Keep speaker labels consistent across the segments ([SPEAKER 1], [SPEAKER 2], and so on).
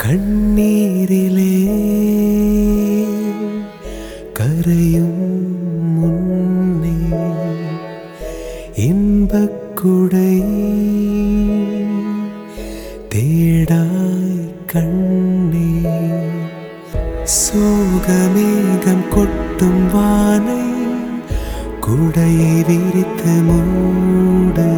[SPEAKER 1] கண்ணீரிலே கரையும் முன்னே இன்பக்குடை தேடாய் கண்ணே சோகமேகம் கொட்டும் வானை குடையை விரித்து மூடு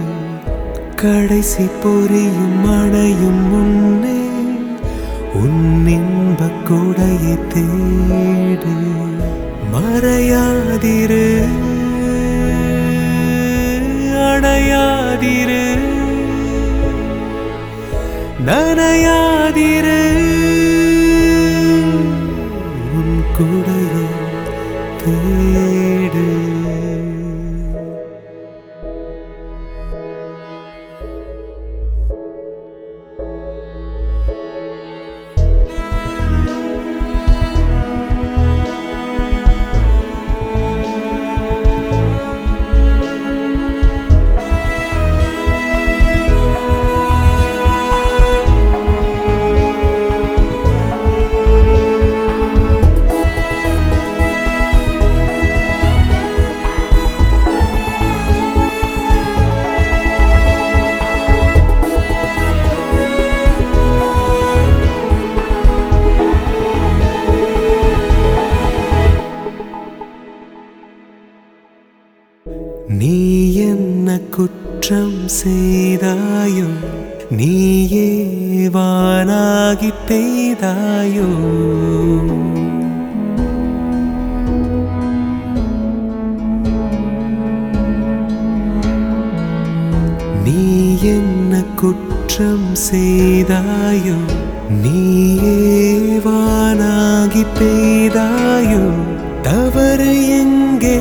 [SPEAKER 1] கடைசி பொரியும் மழையும் முன்னே உன் இன்பக் கொடையை தேடு மறையாதிரு அடையாதிரு நனையாதிரு உன் கொடையை தேடு நீ என்ன குற்றம் செய்தாயோ நீயே வானாகி பெய்தாயோ நீ என்ன குற்றம் செய்தாயோ நீயே வானாகி பெய்தாயோ தவறு எங்கே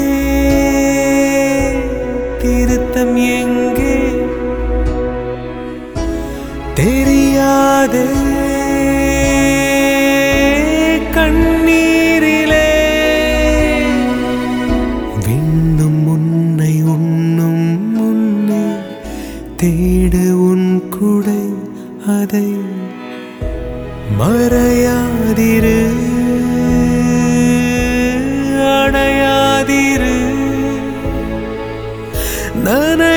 [SPEAKER 1] திருத்தம் எங்கே தெரியாதே கண்ணீரிலே விண்ணும் உன்னை உண்ணும் முன்னே தேடு உன் குடை அதை மறையாதிரு அடையாதிரு நனை